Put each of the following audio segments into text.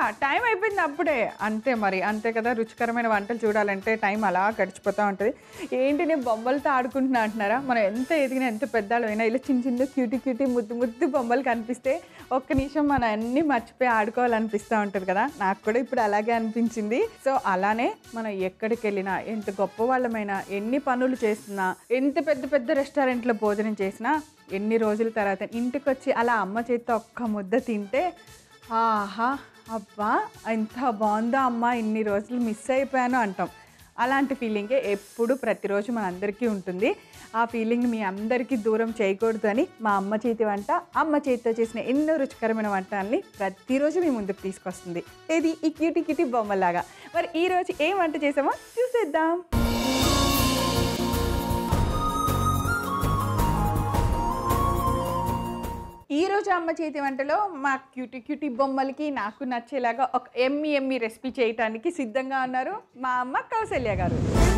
Time అయిపోయింది అప్పుడే అంతే మరి అంతే కదా రుచికరమైన వంటలు చూడాలంటే టైం అలా గడిచిపోతూ ఉంటుంది ఏంటి నేను బొమ్మలతో ఆడుకుంటున్నా అంటున్నారా మనం ఎంత ఎదిగినా ఎంత పెద్దవాళ్ళమైనా ఇలా చిన్న చిన్న క్యూటీ క్యూటీ ముద్దు ముద్దు బొమ్మలు కనిపిస్తే ఒక్క నిమిషం మనం అన్నీ మర్చిపోయి ఆడుకోవాలనిపిస్తూ ఉంటుంది కదా నాకు కూడా ఇప్పుడు అలాగే అనిపించింది సో అలానే మనం ఎక్కడికి వెళ్ళినా ఎంత గొప్ప వాళ్ళమైనా ఎన్ని పనులు చేస్తున్నా ఎంత పెద్ద పెద్ద రెస్టారెంట్లో భోజనం చేసినా ఎన్ని రోజుల తర్వాత ఇంటికి వచ్చి అలా అమ్మ చేతితో ఒక్క ముద్ద తింటే ఆహా అబ్బా ఎంత బాగుందో అమ్మ ఇన్ని రోజులు మిస్ అయిపోయాను అంటాం అలాంటి ఫీలింగే ఎప్పుడు ప్రతిరోజు మనందరికీ ఉంటుంది ఆ ఫీలింగ్ మీ అందరికీ దూరం చేయకూడదు అని మా అమ్మ చేతి వంట అమ్మ చేతితో చేసిన ఎన్నో రుచికరమైన వంటల్ని ప్రతిరోజు మీ ముందుకు తీసుకొస్తుంది ఇది ఈ క్యూటీ క్యూటీ బొమ్మలాగా మరి ఈ రోజు ఏం వంట చేసామో చూసేద్దాం ఈ రోజు అమ్మ చేతి వంటలో మా క్యూటీ క్యూటీ బొమ్మలకి నాకు నచ్చేలాగా ఒక ఎమ్మి ఎమ్మి రెసిపీ చేయటానికి సిద్ధంగా ఉన్నారు మా అమ్మ కౌసల్య గారు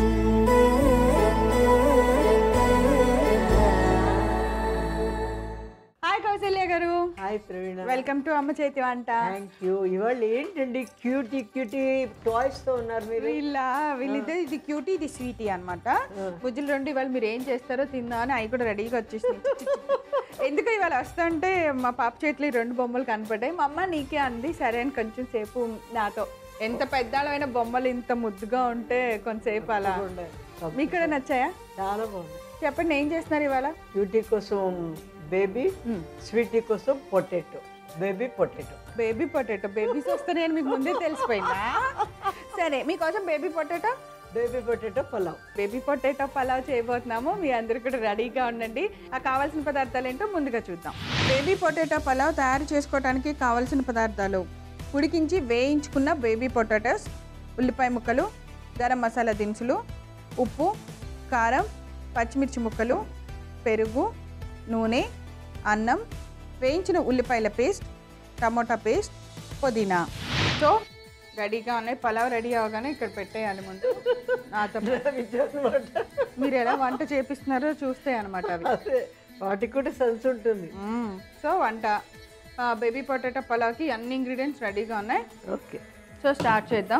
హాయ్ కౌసల్య గారు హాయ్ ప్రవీణ వెల్కమ్ టు అమ్మ చేతి వంట థ్యాంక్ యూ ఇవాళ ఏంటండి క్యూటీ క్యూటీ టాయ్స్ తో ఉన్నారు మీరు వీళ్ళ వీళ్ళిద్దరు ఇది క్యూటీ ఇది స్వీటీ అనమాట బుజ్జులు రెండు ఇవాళ మీరు ఏం చేస్తారో తిందా అని అవి కూడా రెడీగా వచ్చేసింది ఎందుకు ఇవాళ వస్తుంటే మా పాప చేతిలో ఈ రెండు బొమ్మలు కనపడ్డాయి మా అమ్మ నీకే అంది సరే అని కొంచెం సేపు నాతో ఎంత పెద్దవాళ్ళమైన బొమ్మలు ఇంత ముద్దుగా ఉంటే కొంతసేపు అలా మీకు కూడా నచ్చాయా చాలా బాగుంది చెప్పండి ఏం చేస్తున్నారు ఇవాళ క్యూటీ కోసం బేబీ స్వీటీ కోసం potato baby potato baby potato babies వస్తున్నాయని మీకు ముందే తెలిసిపోయిందా సరే మీకోసం baby potato baby potato pulao baby potato pulao చేయబోతున్నాము మీ అందరు కూడా రెడీగా ఉండండి ఆ కావాల్సిన పదార్థాలు ఏంటో ముందుగా చూద్దాం బేబీ పొటాటో పలావ్ తయారు చేసుకోవడానికి కావాల్సిన పదార్థాలు ఉడికించి వేయించుకున్న బేబీ పొటాటోస్ ఉల్లిపాయ ముక్కలు గరం మసాలా దినుసులు ఉప్పు కారం పచ్చిమిర్చి ముక్కలు పెరుగు నూనె అన్నం వేయించిన ఉల్లిపాయల పేస్ట్ టమోటా పేస్ట్ పుదీనా సో రెడీగా ఉన్నాయి పలావ్ రెడీ అవగానే ఇక్కడ పెట్టేయాలి ముందు నాతో మీరు ఎలా వంట చేపిస్తున్నారో చూస్తే అనమాట అవి అదే వాటికి కూడా సెన్స్ ఉంటుంది మ్మ్. సో వంట బేబీ పొటాటో పలావ్కి అన్ని ఇంగ్రీడియంట్స్ రెడీగా ఉన్నాయి ఓకే సో స్టార్ట్ చేద్దాం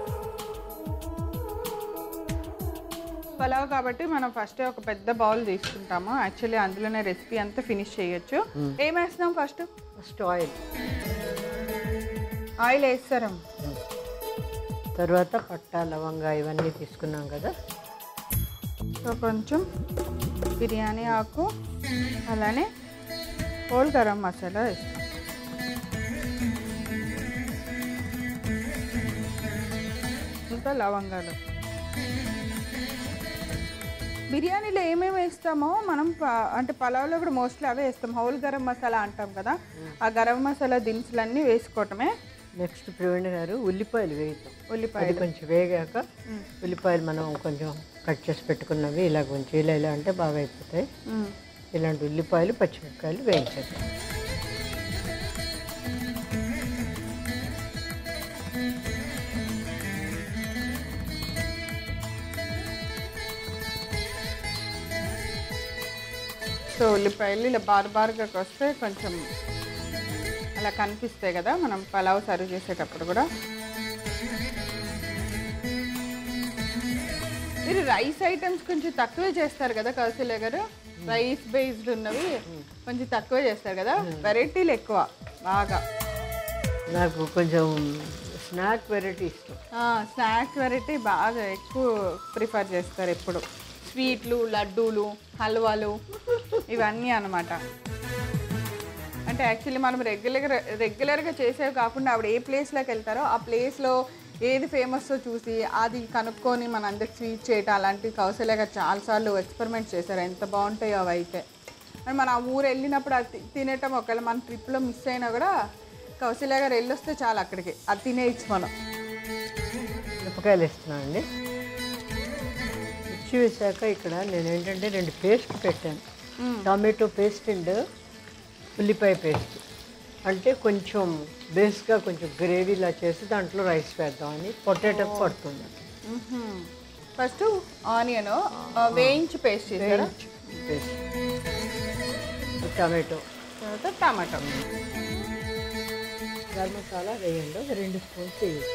పలావ్ కాబట్టి మనం ఫస్ట్ ఒక పెద్ద బౌల్ తీసుకుంటాము యాక్చువల్లీ అందులోనే రెసిపీ అంతా ఫినిష్ చేయొచ్చు ఏం వేస్తున్నాం ఫస్ట్ ఫస్ట్ ఆయిల్ ఆయిల్ వేస్తారం తర్వాత పట్ట లవంగా ఇవన్నీ తీసుకున్నాం కదా సో కొంచెం బిర్యానీ ఆకు అలానే హోల్ గరం మసాలా వేస్తాం ఇంకా లవంగాలు బిర్యానీలో ఏమేమి వేస్తామో మనం ప- అంటే పలావ్లో కూడా మోస్ట్లీ అవే వేస్తాం హోల్ గరం మసాలా అంటాం కదా ఆ గరం మసాలా దినుసులన్నీ వేసుకోవటమే నెక్స్ట్ ప్రవీణ గారు ఉల్లిపాయలు వేయిద్దాం ఉల్లిపాయ అది కొంచెం వేగాక ఉల్లిపాయలు మనం కొంచెం కట్ చేసి పెట్టుకున్నవి ఇలా కొంచెం ఇలా ఇలా అంటే బాగా అయిపోతాయి మ్మ్. ఇలాంటి ఉల్లిపాయలు పచ్చిమిరపకాయలు వేయించేద్దాం సో ఉల్లిపాయలు ఇలా బారు బారుగా వస్తే కొంచెం అలా కనిపిస్తాయి కదా మనం పలావ్ సర్వ్ చేసేటప్పుడు కూడా మీరు రైస్ ఐటమ్స్ కొంచెం తక్కువే చేస్తారు కదా కౌశల్య గారు రైస్ బేస్డ్ ఉన్నవి కొంచెం తక్కువే చేస్తారు కదా వెరైటీలు ఎక్కువ బాగా నాకు కొంచెం స్నాక్ వెరైటీ ఇష్టం స్నాక్స్ వెరైటీ బాగా ఎక్కువ ప్రిఫర్ చేస్తారు ఎప్పుడు స్వీట్లు లడ్డూలు హల్వాలు ఇవన్నీ అన్నమాట అంటే యాక్చువల్లీ మనం రెగ్యులర్గా రెగ్యులర్గా చేసేవి కాకుండా ఆవిడ ఏ ప్లేస్లోకి వెళ్తారో ఆ ప్లేస్లో ఏది ఫేమస్తో చూసి అది కనుక్కొని మన అందరికి స్వీట్ చేయటం అలాంటివి కౌశల్యగా చాలాసార్లు ఎక్స్పెరిమెంట్ చేశారు ఎంత బాగుంటాయో అవి అయితే మరి మన ఆ ఊరు వెళ్ళినప్పుడు అది తి- తినేయటం ఒకవేళ మన ట్రిప్లో మిస్ అయినా కూడా కౌశల్య గారు వెళ్ళొస్తే చాలు అక్కడికి అది తినేయచ్చు మనం మిరపకాయలు వేస్తున్నాను అండి మిర్చి వేసాక ఇక్కడ నేను ఏంటంటే రెండు పేస్ట్ పెట్టాను టమాటో పేస్ట్ అండ్ ఉల్లిపాయ పేస్ట్ అంటే కొంచెం బేస్గా కొంచెం గ్రేవీలా చేసి దాంట్లో రైస్ వేద్దామని పొటాటో పడుతుంది ఫస్ట్ ఆనియన్ వేయించి పేస్ట్ చేశారు పేస్ట్ టమాటో తర్వాత టమాటో గరం మసాలా వేయండి ఒక రెండు స్పూన్స్ వేయండి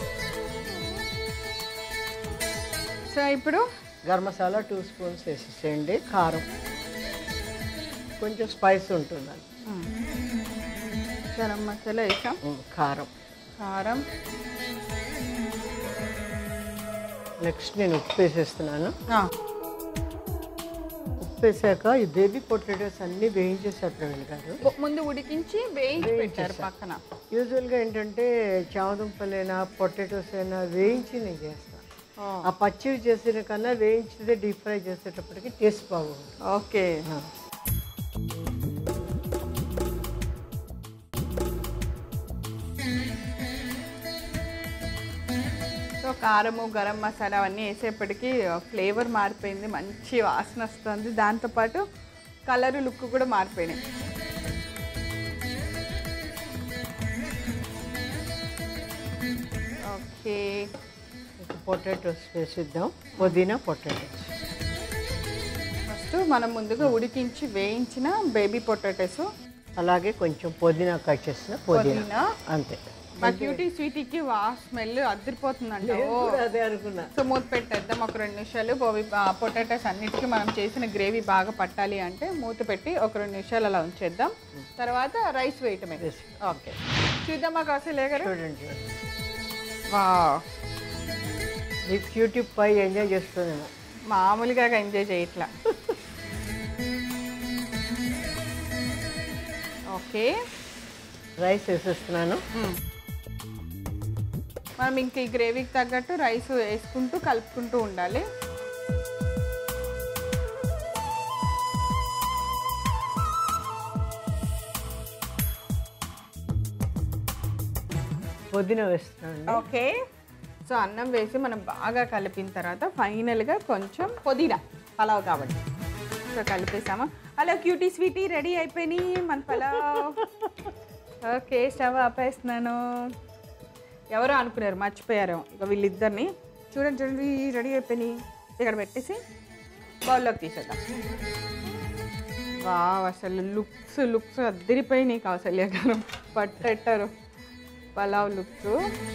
సో ఇప్పుడు గరం మసాలా టూ స్పూన్స్ వేసేసేయండి కారం కొంచెం స్పైస్ ఉంటుందండి గరం మసాలా వేసాం ఉమ్, కారం కారం నెక్స్ట్ నేను ఉప్పు వేసేస్తున్నాను ఆ, ఉప్పు వేసాక ఈ బేబీ పొటాటోస్ అన్నీ వేయించేసారు ప్రవీణ్ గారు బొ- ముందు ఉడికించి వేయించి పెట్టారు పక్కన యూజువల్గా ఏంటంటే చామదుంపలైనా పొటాటోస్ అయినా వేయించి నేను చేస్తాను ఓ, ఆ పచ్చివి చేసిన కన్నా వేయించితే డీప్ ఫ్రై చేసేటప్పటికి టేస్ట్ బాగుంటుంది ఓకే సో కారము గరం మసాలా అవన్నీ వేసేప్పటికి ఫ్లేవర్ మారిపోయింది మంచి వాసన వస్తుంది దాంతోపాటు కలర్ లుక్ కూడా మారిపోయినాయి ఓకే పొటాటోస్ వేసిద్దాం పుదీనా పొటాటోస్ ఫస్ట్ మనం ముందుగా ఉడికించి వేయించిన బేబీ పొటాటోస్ అలాగే కొంచెం పుదీనా కట్ చేసిన పుదీనా పుదీనా అంతే మా క్యూటీ స్వీటీకి వా స్మెల్ అద్దరిపోతుందంట ఓ అదే అనుకున్నా సో మూత పెట్టేద్దాం ఒక రెండు నిమిషాలు బోబీ పొటాటోస్ అన్నిటికీ మనం చేసిన గ్రేవీ బాగా పట్టాలి అంటే మూత పెట్టి ఒక రెండు నిమిషాలు అలా ఉంచేద్దాం తర్వాత రైస్ వేయటమే Yes. ఓకే చూద్దాం మాకు అసలు లేగారు చూడండి చూడండి వా మీ క్యూటీ పై ఎంజాయ్ చేస్తుందేమో మామూలుగా ఎంజాయ్ చేయట్లా ఓకే రైస్ వేసేస్తున్నాను మ్మ్. మనం ఇంక ఈ గ్రేవీకి తగ్గట్టు రైస్ వేసుకుంటూ కలుపుకుంటూ ఉండాలి పుదీనా వేస్తున్నాను ఓకే సో అన్నం వేసి మనం బాగా కలిపిన తర్వాత ఫైనల్గా కొంచెం పుదీనా పలావ్ కాబట్టి సో కలిపేసామా అలా క్యూటీ స్వీటీ రెడీ అయిపోయినాయి మన పలావ్ ఓకే స్టవ్ ఆపేస్తున్నాను ఎవరో అనుకున్నారు మర్చిపోయారు ఇక వీళ్ళిద్దరిని చూడండి చూడండి రెడీ అయిపోయినాయి ఇక్కడ పెట్టేసి బౌల్లోకి తీసేద్దాం వావ్ అసలు లుక్స్ లుక్స్ అద్దరిపోయినాయి కౌసల్య గారు పట్టెట్టారు pulao looks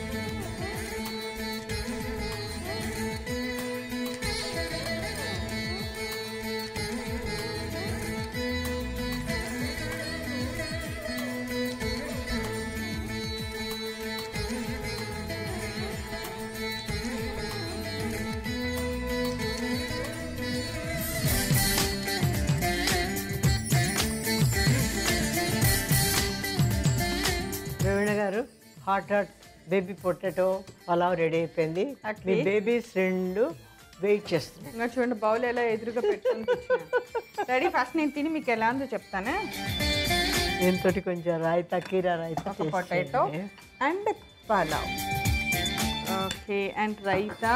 Praveena garu hot hot baby potato pulao ready అయిపోయింది Okay. మీ బేబీస్ రెండు వెయిట్ చేస్తున్నాయి ఇంకా చూడండి బౌల్ ఎలా ఎదురుగా పెట్టుకుని రెడీ ఫస్ట్ నేను తిని మీకు ఎలా ఉందో చెప్తాను దీంతో కొంచెం రాయితా కీరా రాయితా ఒక పొటాటో చేసేయండి. And pulao okay and raita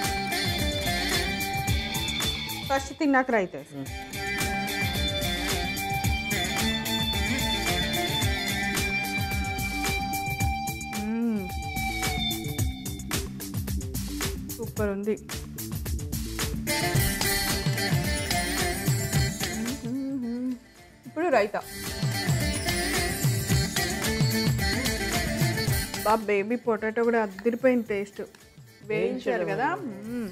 first తిన్నాక రైతా వేసుకో. మ్మ్. సూపర్ ఉంది ఇప్పుడు రైతా బా బేబీ పొటాటో కూడా అద్దరిపోయిన టేస్ట్ వేయించారు కదా మ్మ్.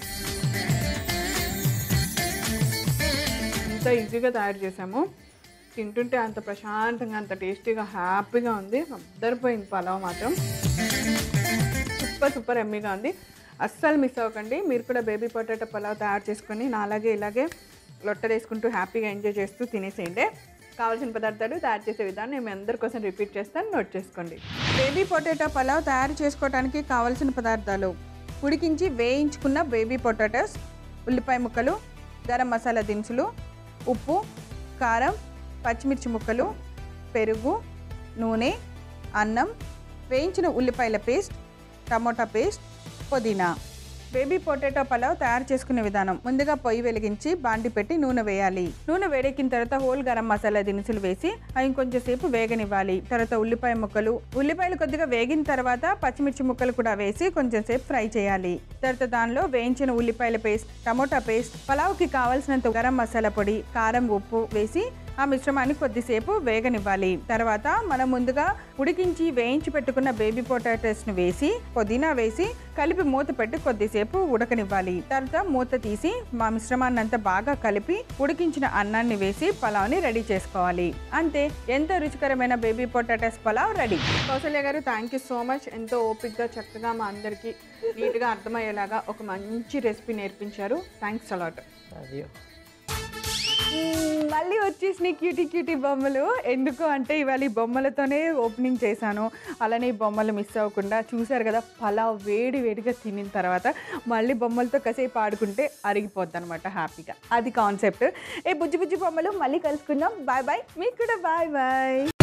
ఎంత ఈజీగా తయారు చేసాము తింటుంటే అంత ప్రశాంతంగా అంత టేస్టీగా హ్యాపీగా ఉంది అద్దరిపోయింది పలావ్ మాత్రం సూపర్ సూపర్ ఎమ్మీగా ఉంది అస్సలు మిస్ అవ్వకండి మీరు కూడా బేబీ పొటాటో పలావ్ తయారు చేసుకొని నా అలాగే ఇలాగే లొట్టలు వేసుకుంటూ హ్యాపీగా ఎంజాయ్ చేస్తూ తినేసేయండి కావాల్సిన పదార్థాలు తయారు చేసే విధానం నేను మీ అందరి కోసం రిపీట్ చేస్తాను నోట్ చేసుకోండి బేబీ పొటాటో పలావ్ తయారు చేసుకోవడానికి కావాల్సిన పదార్థాలు ఉడికించి వేయించుకున్న బేబీ పొటాటోస్ ఉల్లిపాయ ముక్కలు గరం మసాలా దినుసులు ఉప్పు కారం పచ్చిమిర్చి ముక్కలు పెరుగు నూనె అన్నం వేయించిన ఉల్లిపాయల పేస్ట్ టమోటా పేస్ట్ పుదీనా బేబీ పొటాటో పలావ్ తయారు చేసుకునే విధానం ముందుగా పొయ్యి వెలిగించి బాండి పెట్టి నూనె వేయాలి నూనె వేడెక్కిన తర్వాత హోల్ గరం మసాలా దినుసులు వేసి అవి ఇంకొంచెం సేపు వేగనివ్వాలి తర్వాత ఉల్లిపాయ ముక్కలు ఉల్లిపాయలు కొద్దిగా వేగిన తర్వాత పచ్చిమిర్చి ముక్కలు కూడా వేసి కొంచెం సేపు ఫ్రై చేయాలి తర్వాత దానిలో వేయించిన ఉల్లిపాయల పేస్ట్ టమోటా పేస్ట్ పలావ్కి కావాల్సినంత గరం మసాలా పొడి కారం ఉప్పు వేసి ఆ మిశ్రమాన్ని కొద్దిసేపు వేగనివ్వాలి తర్వాత మనం ముందుగా ఉడికించి వేయించి పెట్టుకున్న బేబీ పొటాటోస్ని వేసి పుదీనా వేసి కలిపి మూత పెట్టి కొద్దిసేపు ఉడకనివ్వాలి తర్వాత మూత తీసి మా మిశ్రమాన్ని అంతా బాగా కలిపి ఉడికించిన అన్నాన్ని వేసి పలావ్ని రెడీ చేసుకోవాలి అంతే ఎంతో రుచికరమైన baby potatoes pulao ready Kausalya garu thank you so much ఎంతో ఓపిక్గా చక్కగా మా అందరికీ నీట్గా అర్థమయ్యేలాగా ఒక మంచి రెసిపీ నేర్పించారు థ్యాంక్స్ అలాట్ అది మళ్ళీ వచ్చేసినాయి క్యూటీ క్యూటీ బొమ్మలు ఎందుకు అంటే ఇవాళ ఈ బొమ్మలతోనే ఓపెనింగ్ చేశాను అలానే ఈ బొమ్మలు మిస్ అవ్వకుండా చూశారు కదా పలావ్ వేడి వేడిగా తినిన తర్వాత మళ్ళీ బొమ్మలతో కాసేపు ఆడుకుంటే అరిగిపోద్ది అనమాట హ్యాపీగా అది కాన్సెప్ట్ ఏ బుజ్జి బుజ్జి బొమ్మలు మళ్ళీ కలుసుకుందాం బాయ్ బాయ్ మీకు కూడా బాయ్ బాయ్